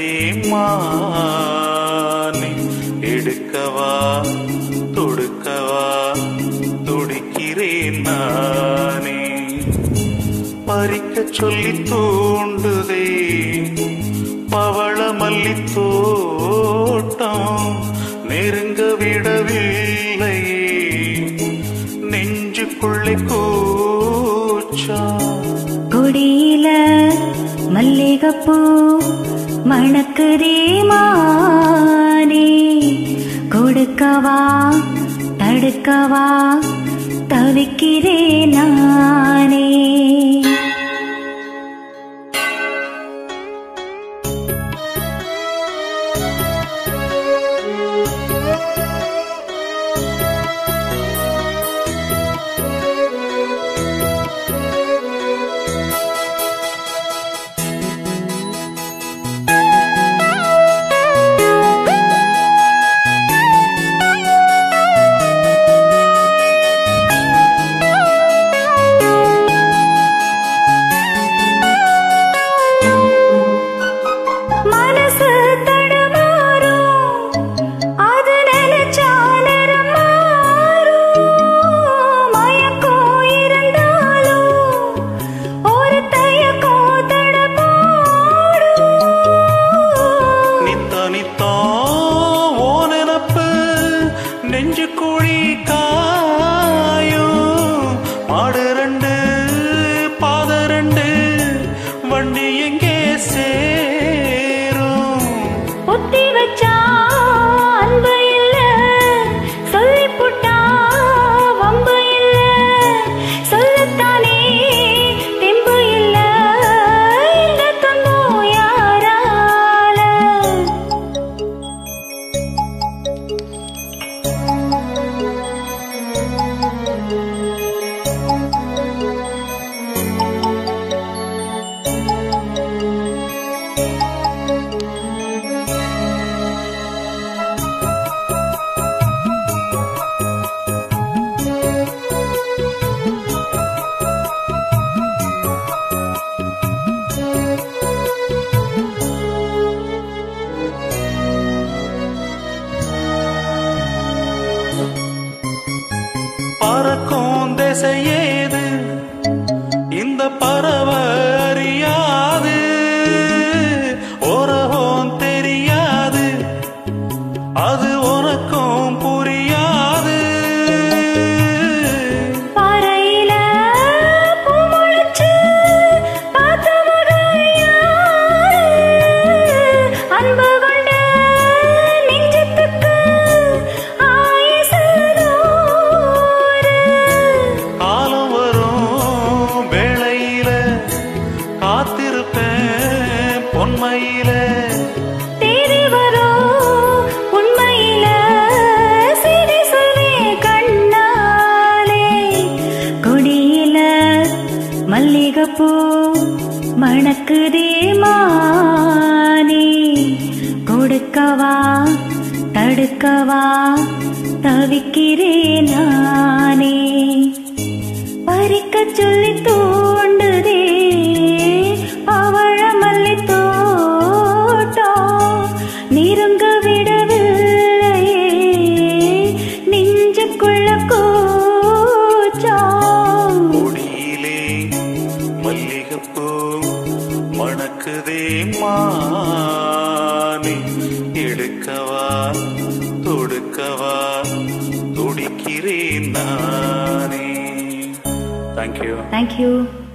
மானே எடுக்கவா தொடுக்கவா துடிக்கிறேன் நானே பறிக்க சொல்லி தூண்டுதே பவள மல்லி தோட்டம் நெருங்க விடவில்லையே நெஞ்சுக்குள்ளே கூச்சம் கொடியில மல்லிகைப்பூ மணக்குதே மானே கொடுக்கவா தடுக்கவா தவிக்கிறேன் நானே மனசு தடுமாறும் அது நினைச்சா நேரம் மாறும் மயக்கம் இருந்தாலும் ஒரு தயக்கம் தடமாடும் நித்த நித்தா ஓ நினப்பு நெஞ்சு குழி காயும் மாடு ரெண்டு பாத ரெண்டு வண்டி எங்கே சேரும் புத்தி வச்சா அன்பு இல்ல சொல்லி புட்டா வம்பு இல்ல சொல்லத்தானே தெம்பு இல்ல இந்த துன்பம் யாரால பறக்கும் திசையேது இந்த பறவை அறியாது உறவும் தெரியாது அது உனக்கும் புரியாது பாறையில பூ முளைச்சு பார்த்த முகம் யாரு? அன்பு கொண்ட நெஞ்சத்துக்கு ஆயுசு நூறு. காலம் வரும் வேளையில காத்திருப்பேன் பொன்மையில தேடி வரும் உண்மையில செய்தி சொல்வேன் கண்ணாலே. கொடியில மல்லிகைப்பூ மணக்குதே மானே கொடுக்கவா தடுக்கவா தவிக்கிறேன் நானே பறிக்க சொல்லி தூண்டுதே பவழ மல்லி தோட்டம் நெருங்க விடவில்லையே நெஞ்சுக்குள்ள கூச்சம் கொடியிலே மல்லிகைப்பூ மணக்குதே மானே எடுக்கவா தொடுக்கவா துடிக்கிறேன் நானே தேங்க்யூ தேங்க்யூ